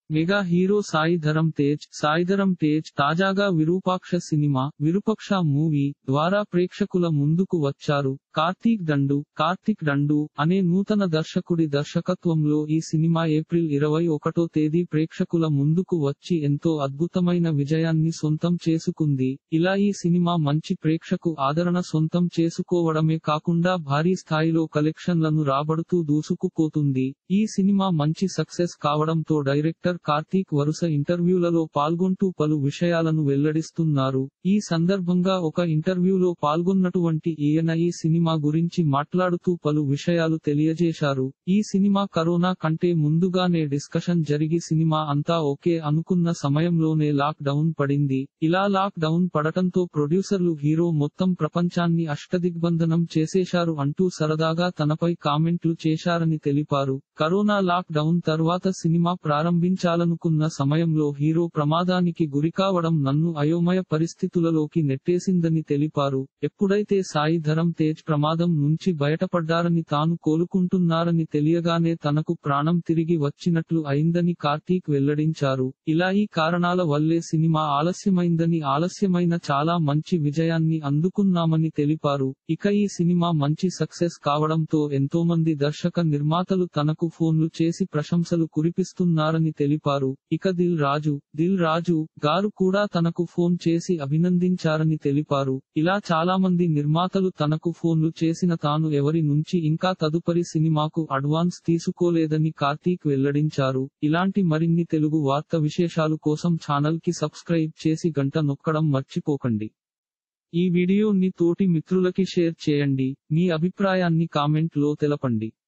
mega hero Sai Dharam Tej Saidharam Tej తాజాగా Virupaksha cinema విరూపక్ష movie ద్వారా ప్రేక్షకుల ముందుకు వచ్చారు కార్తీక్ దండు కార్తిక్ దండు అనే నూతన దర్శకుడి దర్శకత్వంలో ఈ సినిమా ఏప్రిల్ ఇరవై ఒకటో తేదీ ప్రేక్షకుల ముందుకు వచ్చి ఎంతో అద్భుతమైన విజయాన్ని సొంతం చేసుకుంది ఇలా ఈ సినిమా మంచి ప్రేక్షకు ఆదరణ సొంతం చేసుకోవడమే కాకుండా భారీ స్థాయిలో కలెక్షన్లను రాబడుతూ దూసుకుపోతుంది ఈ సినిమా మంచి సక్సెస్ కావడంతో డైరెక్టర్ కార్తీక్ వరుస ఇంటర్వ్యూలలో పాల్గొంటూ పలు విషయాలను వెల్లడిస్తున్నారు ఈ సందర్భంగా ఒక ఇంటర్వ్యూలో పాల్గొన్నటువంటి ఈయన ఈ సినిమా గురించి మాట్లాడుతూ పలు విషయాలు తెలియజేశారు ఈ సినిమా కరోనా కంటే ముందుగానే డిస్కషన్ జరిగి సినిమా అంతా ఓకే అనుకున్న సమయంలోనే లాక్ డౌన్ పడింది ఇలా లాక్ డౌన్ పడటంతో ప్రొడ్యూసర్లు హీరో మొత్తం ప్రపంచాన్ని అష్టదిగ్బంధనం చేసేశారు అంటూ సరదాగా తనపై కామెంట్లు చేశారని తెలిపారు కరోనా లాక్ డౌన్ తర్వాత సినిమా ప్రారంభించాలనుకున్న సమయంలో హీరో ప్రమాదానికి గురికావడం నన్ను అయోమయ పరిస్థితులలోకి నెట్టేసిందని తెలిపారు ఎప్పుడైతే సాయి ధరం తేజ్ ప్రమాదం నుంచి బయటపడ్డారని తాను కోలుకుంటున్నారని తెలియగానే తనకు ప్రాణం తిరిగి వచ్చినట్లు అయిందని కార్తీక్ వెల్లడించారు ఇలా ఈ కారణాల వల్లే సినిమా ఆలస్యమైందని ఆలస్యమైన చాలా మంచి విజయాన్ని అందుకున్నామని తెలిపారు ఇక ఈ సినిమా మంచి సక్సెస్ కావడంతో ఎంతోమంది దర్శక నిర్మాతలు తనకు ఫోన్లు చేసి ప్రశంసలు కురిపిస్తున్నారని తెలిపారు ఇక దిల్ రాజు దిల్ రాజు గారు కూడా తనకు ఫోన్ చేసి అభినందించారని తెలిపారు ఇలా చాలా మంది నిర్మాతలు తనకు ఫోన్లు చేసిన తాను ఎవరి నుంచి ఇంకా తదుపరి సినిమాకు అడ్వాన్స్ తీసుకోలేదని కార్తీక్ వెల్లడించారు ఇలాంటి మరిన్ని తెలుగు వార్త విశేషాలు కోసం ఛానల్ కి సబ్స్క్రైబ్ చేసి గంట నొక్కడం మర్చిపోకండి ఈ వీడియోని తోటి మిత్రులకి షేర్ చేయండి మీ అభిప్రాయాన్ని కామెంట్ లో తెలపండి